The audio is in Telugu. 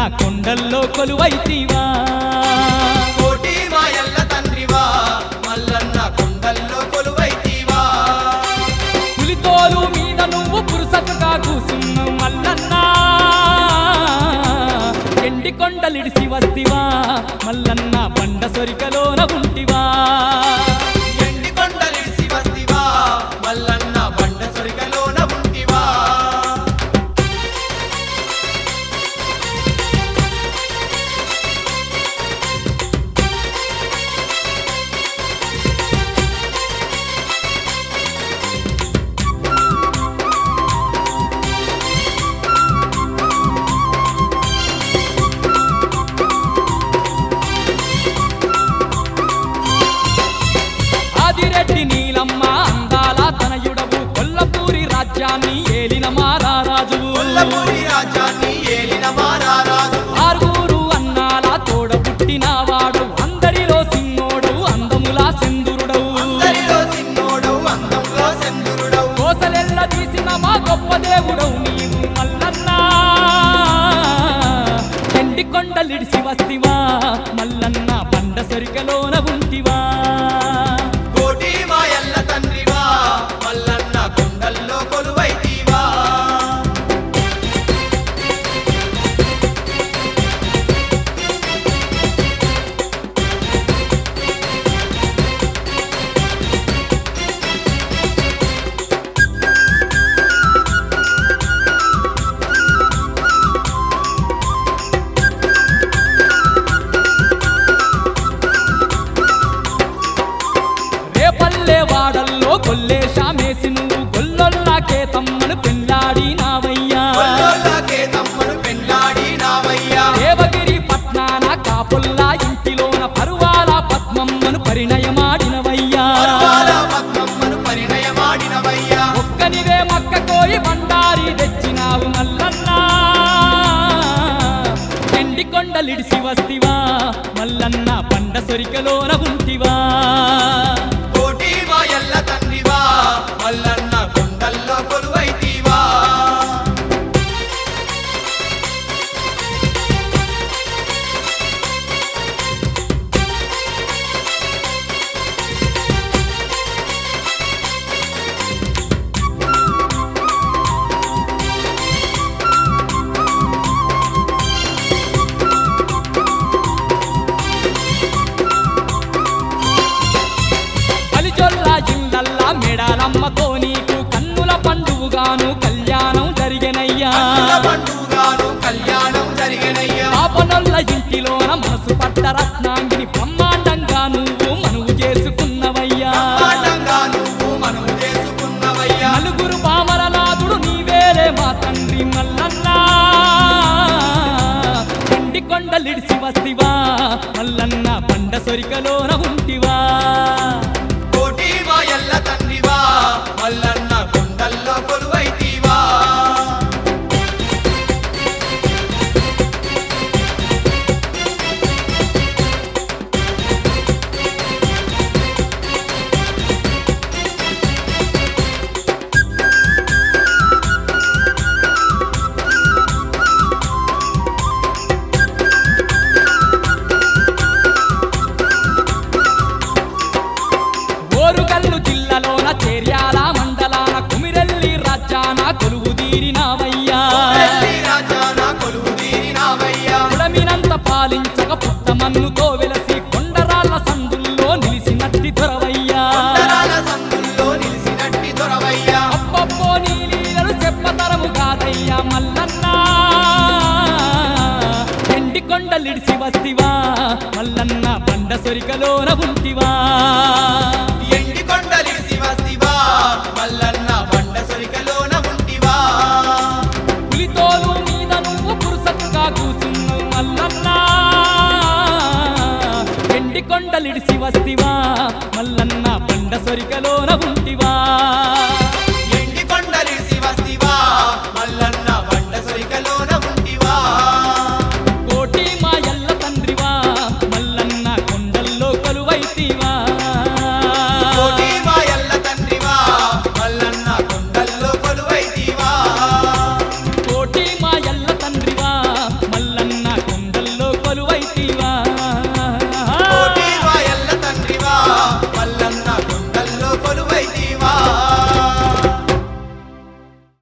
కొండల్లో కొలువైతివా కోటి మాయల్ల తండ్రివా మల్లన్న కొండల్లో కొలువైతీవా పులితోలు మీద నువ్వు పురుసతుగా కూసున్నావు మల్లన్నా ఎండి కొండలిడిసి వస్తివా మల్లన్న బండ సొరికలోన ఉంటివా ఎండి కొండలిడిసి వస్తివా మల్లన్న బండ సొరికలోన ఉంటివా ఆదిరెడ్డి నీలమ్మ అందాల తనయుడవు కొల్లపూరి రాజ్యాన్ని ఏలిన మారారాజువు కొల్లపూరి రాజ్యాన్ని ఏలిన మారారాజు ఆరుగురు అన్నాల తోడ పుట్టినవాడు అందరిలో సింగోడు అందములా సెందురుడవు అందరిలో సిన్నోడవు అందంలో చంద్రుడవు కోసలెల్ల తీసిన మా గొప్ప దేవుడవు నీవు మల్లన్నా ఎండి కొండలిడిసి వస్తివా మల్లన్న బండ సరికలోన ఉంటివా కోటి మాయల్ల తండ్రివా మల్లన్న కొండల్లో కొలువైతీవా రేపల్లె వాడల్లో కొల్లేశామేసి నువ్వు గొల్లొల్లాకే తమ్మను పెళ్ళాడినావయ్యా కొల్లోళ్ళకే తమ్ముడు పెళ్ళాడినావయ్యా దేవగిరి పట్నాన కాపుల్లా ఇంటిలోన పరువాల పద్మమ్మను పరిణయమాడినవయ్యా పరువాల పద్మమ్మను పరిణయమాడినవయ్యా ఒక్కనివే మక్క కోయి బండారి తెచ్చినావు మల్లన్నా ఎండి కొండలిడిసి వస్తివా మల్లన్న పండ సొరికలోన ఉంటివా కోటి మాయల్ల తండ్రివా మల్లన్న కొండల్లో కొలువైతీవా కలిచొల్లా ఇల్లల్లా మెడాలమ్మతో నీకు కన్నుల పండువుగాను కళ్యాణం జరిగెనయ్యా కన్నుల పండుగాను కళ్యాణం జరిగినయ్యా పాపనొల్ల ఇంటిలోన మనసు పట్ట రత్నాంగిని బ్రహ్మాండంగా నువ్వు మనువు చేసుకున్నవయ్యా బ్రహ్మాండంగా నువ్వు మనం చేసుకున్నవయ్యా నలుగురు పామరనాథుడు నీవేలే మా తండ్రి మల్లన్నా ఎండి కొండలిడిసి వస్తివా మల్లన్న బండ సొరికలోన ఉంటివా కోటి మాయల్ల తండ్రివా మల్లన్న కొండల్లో కొలువైతీవా ఓరుగల్లు జిల్లాలోన చేర్యాల మండలాన కుమిరెల్లి రాజ్యాన కొలువు తీరినావయ్యా వెళ్ళి రాజాన కొలువు తీరినావయ్యా కులమినంత పాలించక పుట్టమన్నుతో వెలసి కొండరాళ్ళ సందుల్లో నిలిసినట్టి దొరవయ్యా కొండరాల సందుల్లో నిలిసినట్టి దొరవయ్యా అప్పప్పో నీ లీలలు చెప్పతరము కాదయ్యా మల్లన్నా ఎండి కొండలిడిసి వస్తివా మల్లన్న బండ సొరికలోన ఉంటివా ఎండి కొండలిసి వస్తివా మల్లన్న బండ సొరికలోన ఉంటివా పులితోలు మీద నువ్వు పురుసత్తుగా కూసున్నావు మల్లన్నా ఎండి కొండలిడిసి వస్తివా మల్లన్న బండ సొరికలోన ఉంటివా